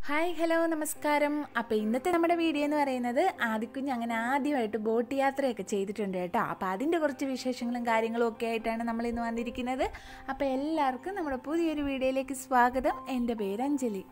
hi hello നമസ്കാരം അപ്പോൾ ഇന്നത്തെ നമ്മുടെ വീഡിയോ എന്ന് പറയുന്നത് ആദിക്കുഞ്ഞ് അങ്ങനെ ആദ്യമായിട്ട് ബോട്ട് യാത്രയൊക്കെ ചെയ്തിട്ടുണ്ട് കേട്ടോ അപ്പോൾ അതിൻ്റെ കുറച്ച് വിശേഷങ്ങളും കാര്യങ്ങളും ഒക്കെ ആയിട്ടാണ് നമ്മൾ ഇന്ന് വന്നിരിക്കുന്നത് അപ്പോൾ എല്ലാവർക്കും നമ്മുടെ പുതിയൊരു വീഡിയോയിലേക്ക് സ്വാഗതം എൻ്റെ പേര് അഞ്ജലി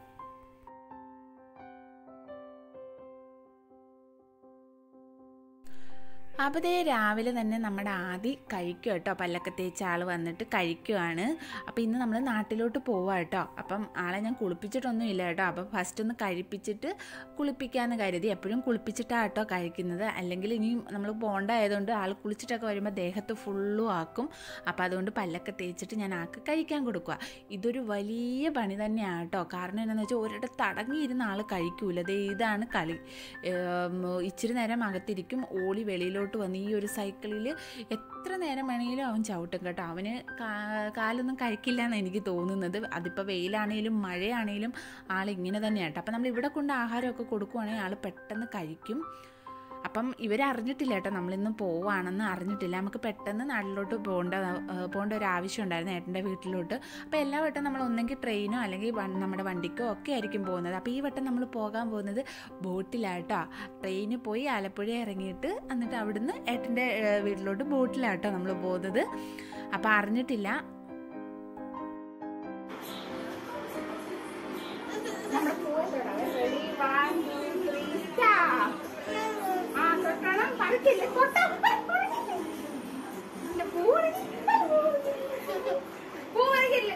അപ്പോൾ ദേ രാവിലെ തന്നെ നമ്മുടെ ആദി കഴിക്കും കേട്ടോ പല്ലൊക്കെ തേച്ച ആൾ വന്നിട്ട് കഴിക്കുവാണ് അപ്പോൾ ഇന്ന് നമ്മൾ നാട്ടിലോട്ട് പോവാം കേട്ടോ അപ്പം ആളെ ഞാൻ കുളിപ്പിച്ചിട്ടൊന്നും ഇല്ല കേട്ടോ അപ്പം ഫസ്റ്റ് ഒന്ന് കഴിപ്പിച്ചിട്ട് കുളിപ്പിക്കാമെന്ന് കരുതി എപ്പോഴും കുളിപ്പിച്ചിട്ടാണ് കേട്ടോ കഴിക്കുന്നത് അല്ലെങ്കിൽ ഇനിയും നമ്മൾ പോണ്ടായതുകൊണ്ട് ആൾ കുളിച്ചിട്ടൊക്കെ വരുമ്പോൾ ദേഹത്ത് ഫുള്ളും ആക്കും അപ്പോൾ അതുകൊണ്ട് പല്ലൊക്കെ തേച്ചിട്ട് ഞാൻ ആൾക്ക് കഴിക്കാൻ കൊടുക്കുക ഇതൊരു വലിയ പണി തന്നെയാണ് കേട്ടോ കാരണം എന്താണെന്ന് വെച്ചാൽ ഒരിടത്ത് അടങ്ങിയിരുന്ന ആൾ കഴിക്കൂല ദേ ഇതാണ് കളി ഏം, ഇച്ചിരി നേരം അകത്തിരിക്കും ഓളി വെളിയിലോട്ട് വന്ന് ഈ ഒരു സൈക്കിളിൽ എത്ര നേരം വേണമെങ്കിലും അവൻ ചവിട്ടും കേട്ടോ അവന് കാ- കാലൊന്നും കഴിക്കില്ല എന്ന് എനിക്ക് തോന്നുന്നത് അതിപ്പോൾ വെയിലാണെങ്കിലും മഴയാണെങ്കിലും ആൾ ഇങ്ങനെ തന്നെയാണ് കേട്ടോ അപ്പം നമ്മൾ ഇവിടെ കൊണ്ട് ആഹാരമൊക്കെ കൊടുക്കുവാണെങ്കിൽ ആൾ പെട്ടെന്ന് കഴിക്കും അപ്പം ഇവരറിഞ്ഞിട്ടില്ല കേട്ടോ നമ്മളിന്ന് പോവാണെന്ന് അറിഞ്ഞിട്ടില്ല നമുക്ക് പെട്ടെന്ന് നാട്ടിലോട്ട് പോകേണ്ട ഏഹ് പോകേണ്ട ഒരു ആവശ്യം ഉണ്ടായിരുന്നു ഏട്ടൻ്റെ വീട്ടിലോട്ട് അപ്പോൾ എല്ലാ വട്ടം നമ്മൾ ഒന്നെങ്കിൽ ട്രെയിനോ അല്ലെങ്കിൽ വൺ- നമ്മുടെ വണ്ടിക്കോ ഒക്കെ ആയിരിക്കും പോകുന്നത് അപ്പോൾ ഈ വട്ടം നമ്മൾ പോകാൻ പോകുന്നത് ബോട്ടിലാട്ടോ ട്രെയിനിൽ പോയി ആലപ്പുഴ ഇറങ്ങിയിട്ട് എന്നിട്ട് അവിടുന്ന് ഏട്ടൻ്റെ ഏഹ് വീട്ടിലോട്ട് ബോട്ടിലാട്ടോ നമ്മൾ പോകുന്നത് അപ്പോൾ അറിഞ്ഞിട്ടില്ല നമ്മുടെ പോകണ്ടടാ ready one two three start ആ തൊട്ടണം പറിക്കില്ല തൊട്ടം പൂ പൂ പറിക്കില്ല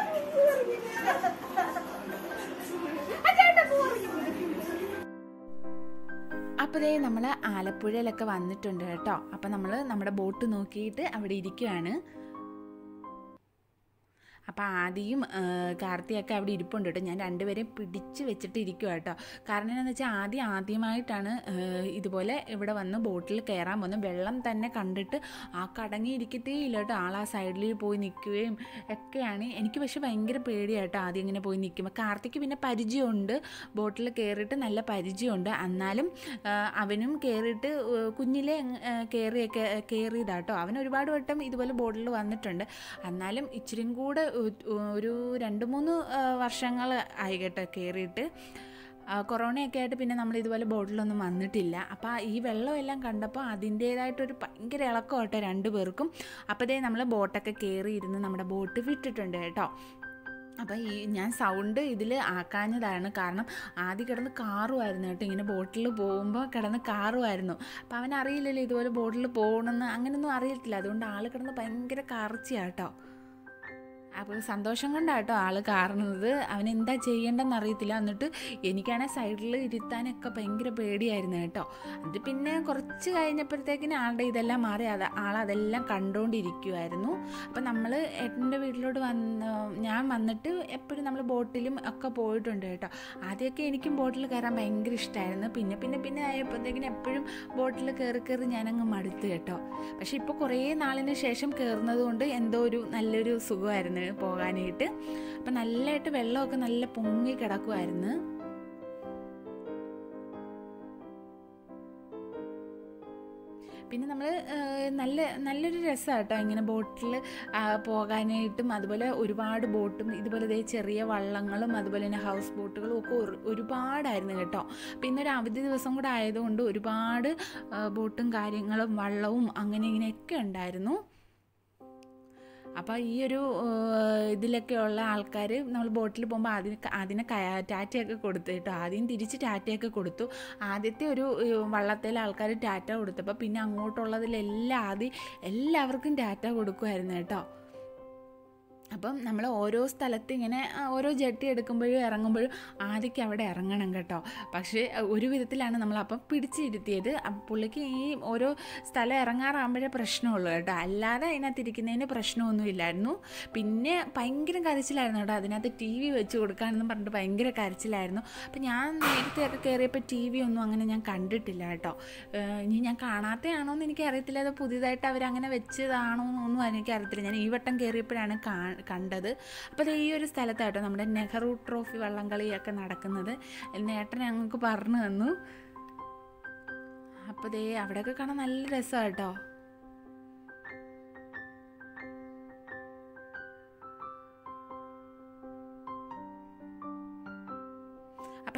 അച്ഛാ പൂ പറിക്കില്ല അപ്പോൾ ദേ നമ്മൾ ആലപ്പുഴയിലൊക്കെ വന്നിട്ടുണ്ട് കേട്ടോ അപ്പോൾ നമ്മൾ നമ്മുടെ ബോട്ട് നോക്കിയിട്ട് അവിടെ ഇരിക്കുകയാണ് അപ്പോൾ ആദിയും ആ, കാർത്തിയൊക്കെ അവിടെ ഇരിപ്പുണ്ട് കേട്ടോ ഞാൻ രണ്ടുപേരെയും പിടിച്ച് വെച്ചിട്ട് ഇരിക്കുക കേട്ടോ കാരണം എന്താണെന്ന് വെച്ചാൽ ആദ്യം ആദ്യമായിട്ടാണ് ആ, ഇതുപോലെ ഇവിടെ വന്ന് ബോട്ടിൽ കയറാൻ പോകുന്നത് വെള്ളം തന്നെ കണ്ടിട്ട് ആ കടങ്ങി ഇരിക്കത്തേ ഇല്ല കേട്ടോ ആൾ ആ സൈഡിൽ പോയി നിൽക്കുകയും ഒക്കെയാണ് എനിക്ക് പക്ഷെ ഭയങ്കര പേടിയാട്ടോ ആദ്യം ഇങ്ങനെ പോയി നിൽക്കുമ്പോൾ കാർത്തിക്ക് പിന്നെ പരിചയമുണ്ട് ബോട്ടിൽ കയറിയിട്ട് നല്ല പരിചയമുണ്ട് എന്നാലും ആ, അവനും കയറിയിട്ട് ഏഹ്, കുഞ്ഞിലെ ആ, കയറിയൊക്കെ കയറിയതാട്ടോ അവൻ ഒരുപാട് വട്ടം ഇതുപോലെ ബോട്ടിൽ വന്നിട്ടുണ്ട് എന്നാലും ഇച്ചിരിയും കൂടെ ഒ- ഒരു രണ്ട് മൂന്ന് ആ, വർഷങ്ങൾ ആയി കേട്ടോ കയറിയിട്ട് ആ, കൊറോണയൊക്കെ ആയിട്ട് പിന്നെ നമ്മൾ ഇതുപോലെ ബോട്ടിലൊന്നും വന്നിട്ടില്ല അപ്പോൾ ഈ വെള്ളമെല്ലാം കണ്ടപ്പോൾ അതിൻ്റേതായിട്ടൊരു ഭയങ്കര ഇളക്കം കേട്ടോ രണ്ട് പേർക്കും അപ്പോൾ ദേ നമ്മൾ ബോട്ടൊക്കെ കയറി ഇരുന്ന് നമ്മുടെ ബോട്ട് വിട്ടിട്ടുണ്ട് കേട്ടോ അപ്പോൾ ഈ ഞാൻ സൗണ്ട് ഇതിൽ ആക്കാഞ്ഞതാണ് കാരണം ആദ്യം കിടന്ന് കാറുമായിരുന്നു കേട്ടോ ഇങ്ങനെ ബോട്ടിൽ പോകുമ്പോൾ കിടന്ന് കാറുമായിരുന്നു അപ്പോൾ അവൻ അറിയില്ലല്ലോ ഇതുപോലെ ബോട്ടിൽ പോകണമെന്ന് അങ്ങനെയൊന്നും അറിയത്തില്ല അതുകൊണ്ട് ആൾ കിടന്ന് ഭയങ്കര കാർച്ചയാട്ടോ അപ്പോൾ സന്തോഷം കൊണ്ടാട്ടോ ആള് കാരണത് അവൻ എന്താ ചെയ്യേണ്ടെന്ന് അറിയത്തില്ല എന്നിട്ട് എനിക്കാണെങ്കിൽ സൈഡിൽ ഇരുത്താനൊക്കെ ഭയങ്കര പേടിയായിരുന്നു കേട്ടോ അത് പിന്നെ കുറച്ച് കഴിഞ്ഞപ്പോഴത്തേക്കിന് ആളുടെ ഇതെല്ലാം മാറി അത് ആളതെല്ലാം കണ്ടുകൊണ്ടിരിക്കുമായിരുന്നു അപ്പം നമ്മൾ ഏട്ടൻ്റെ വീട്ടിലോട്ട് വന്ന് ഞാൻ വന്നിട്ട് എപ്പോഴും നമ്മൾ ബോട്ടിലും ഒക്കെ പോയിട്ടുണ്ട് കേട്ടോ ആദ്യമൊക്കെ എനിക്കും ബോട്ടിൽ കയറാൻ ഭയങ്കര ഇഷ്ടമായിരുന്നു പിന്നെ പിന്നെ പിന്നെ ആയപ്പോഴത്തേക്കിന് എപ്പോഴും ബോട്ടിൽ കയറി കയറി ഞാനങ്ങ് മടുത്ത് കേട്ടോ പക്ഷെ ഇപ്പോൾ കുറേ നാളിന് ശേഷം കയറുന്നത് കൊണ്ട് എന്തോ ഒരു നല്ലൊരു സുഖമായിരുന്നു പോകാനായിട്ട് അപ്പം നല്ലതായിട്ട് വെള്ളമൊക്കെ നല്ല പൊങ്ങി കിടക്കുമായിരുന്നു പിന്നെ നമ്മൾ നല്ല നല്ലൊരു രസമാണ് കേട്ടോ ഇങ്ങനെ ബോട്ടിൽ പോകാനായിട്ടും അതുപോലെ ഒരുപാട് ബോട്ടും ഇതുപോലെ ദേ ചെറിയ വള്ളങ്ങളും അതുപോലെ തന്നെ ഹൗസ് ബോട്ടുകളും ഒക്കെ ഒരു- ഒരുപാടായിരുന്നു കേട്ടോ പിന്നെ ഒരു അവധി ദിവസം കൂടെ ആയതുകൊണ്ട് ഒരുപാട് ആ, ബോട്ടും കാര്യങ്ങളും വള്ളവും അങ്ങനെ ഇങ്ങനെയൊക്കെ ഉണ്ടായിരുന്നു അപ്പോൾ ഈ ഒരു ഏഹ്, ഇതിലൊക്കെയുള്ള ആൾക്കാർ നമ്മൾ ബോട്ടിൽ പോകുമ്പോൾ അതിന് അതിനെ കയ- ടാറ്റയൊക്കെ കൊടുത്തു കേട്ടോ ആദ്യം തിരിച്ച് ടാറ്റയൊക്കെ കൊടുത്തു ആദ്യത്തെ ഒരു ഏഹ്, വള്ളത്തിലെ ആൾക്കാർ ടാറ്റ കൊടുത്തപ്പോൾ പിന്നെ അങ്ങോട്ടുള്ളതിലെല്ലാം ആദ്യം എല്ലാവർക്കും ടാറ്റ കൊടുക്കുമായിരുന്നു കേട്ടോ അപ്പം നമ്മൾ ഓരോ സ്ഥലത്ത് ഇങ്ങനെ ആ, ഓരോ ജട്ടി എടുക്കുമ്പോഴും ഇറങ്ങുമ്പോഴും ആദ്യമൊക്കെ അവിടെ ഇറങ്ങണം കേട്ടോ പക്ഷേ അ, ഒരു വിധത്തിലാണ് നമ്മളപ്പം പിടിച്ചിരുത്തിയത് അപ്പം പുള്ളിക്ക് ഈ ഓരോ സ്ഥലം ഇറങ്ങാറാകുമ്പോഴേ പ്രശ്നമുള്ളൂ കേട്ടോ അല്ലാതെ അതിനകത്ത് ഇരിക്കുന്നതിന് പ്രശ്നമൊന്നുമില്ലായിരുന്നു പിന്നെ ഭയങ്കര കരച്ചിലായിരുന്നു കേട്ടോ അതിനകത്ത് ടി വി വെച്ച് കൊടുക്കാനെന്ന് പറഞ്ഞിട്ട് ഭയങ്കര കരച്ചിലായിരുന്നു അപ്പം ഞാൻ നേരത്തെ ഒക്കെ കയറിയപ്പോൾ ടി വി ഒന്നും അങ്ങനെ ഞാൻ കണ്ടിട്ടില്ല കേട്ടോ ഏഹ് ഇനി ഞാൻ കാണാത്തയാണോ എന്ന് എനിക്ക് അറിയത്തില്ല അത് പുതിയതായിട്ട് അവരങ്ങനെ വെച്ചതാണോ എന്നൊന്നും എനിക്ക് അറിയത്തില്ല ഞാൻ ഈ വട്ടം കയറിയപ്പോഴാണ് കാ കണ്ടത് അപ്പോൾ ദേ ഈ ഒരു സ്ഥലത്താട്ടോ നമ്മുടെ നെഹ്റു ട്രോഫി വള്ളംകളിയൊക്കെ നടക്കുന്നത് നേട്ടൻ ഞങ്ങൾക്ക് പറഞ്ഞു തന്നു അപ്പോൾ ദേ അവിടെയൊക്കെ കാണാൻ നല്ല രസമാണ് കേട്ടോ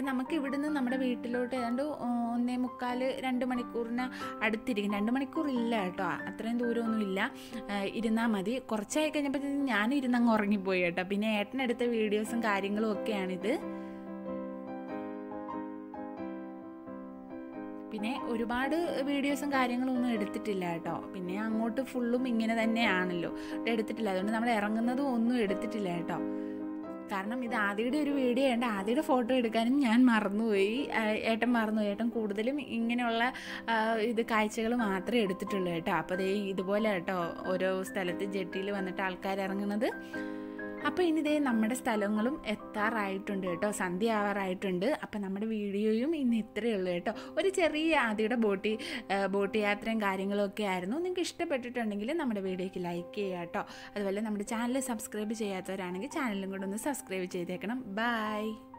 അപ്പം നമുക്ക് ഇവിടുന്ന് നമ്മുടെ വീട്ടിലോട്ട് ഏതാണ്ട് ഒന്നേ മുക്കാൽ രണ്ട് മണിക്കൂറിന് അടുത്തിരിക്കും രണ്ട് മണിക്കൂർ ഇല്ല കേട്ടോ അത്രയും ദൂരമൊന്നും ഇല്ല ഇരുന്നാൽ മതി കുറച്ചായി കഴിഞ്ഞപ്പോഴത്തേക്കും ഞാൻ ഇരുന്നങ്ങ് ഉറങ്ങിപ്പോയി കേട്ടോ പിന്നെ ഏട്ടനെടുത്ത വീഡിയോസും കാര്യങ്ങളും ഒക്കെയാണിത് പിന്നെ ഒരുപാട് വീഡിയോസും കാര്യങ്ങളും ഒന്നും എടുത്തിട്ടില്ല കേട്ടോ പിന്നെ അങ്ങോട്ട് ഫുള്ളും ഇങ്ങനെ തന്നെയാണല്ലോ എടുത്തിട്ടില്ല അതുകൊണ്ട് നമ്മൾ ഇറങ്ങുന്നതും ഒന്നും എടുത്തിട്ടില്ല കേട്ടോ കാരണം ഇത് ആദ്യയുടെ ഒരു വീഡിയോ ഉണ്ട് ആദ്യയുടെ ഫോട്ടോ എടുക്കാനും ഞാൻ മറന്നുപോയി ആ, ഏട്ടൻ മറന്നുപോയി ഏട്ടൻ കൂടുതലും ഇങ്ങനെയുള്ള ആ, ഇത് കാഴ്ചകൾ മാത്രമേ എടുത്തിട്ടുള്ളൂ കേട്ടോ അപ്പോൾ ദേ ഇതുപോലെ കേട്ടോ ഓരോ സ്ഥലത്ത് ജെട്ടിയിൽ വന്നിട്ട് ആൾക്കാർ ഇറങ്ങുന്നത് അപ്പോൾ ഇനി ദേ നമ്മുടെ സ്ഥലങ്ങളും എത്താറായിട്ടുണ്ട് കേട്ടോ സന്ധ്യ ആവാറായിട്ടുണ്ട് അപ്പോൾ നമ്മുടെ വീഡിയോയും ഇന്ന് ഇത്രയേ ഉള്ളൂ കേട്ടോ ഒരു ചെറിയ ആദ്യയുടെ ബോട്ടി ആ, ബോട്ട് യാത്രയും കാര്യങ്ങളും ഒക്കെ ആയിരുന്നു നിങ്ങൾക്ക് ഇഷ്ടപ്പെട്ടിട്ടുണ്ടെങ്കിൽ നമ്മുടെ വീഡിയോയ്ക്ക് ലൈക്ക് ചെയ്യുക കേട്ടോ അതുപോലെ നമ്മുടെ ചാനൽ സബ്സ്ക്രൈബ് ചെയ്യാത്തവരാണെങ്കിൽ ചാനലും കൂടെ ഒന്ന് സബ്സ്ക്രൈബ് ചെയ്തേക്കണം ബൈ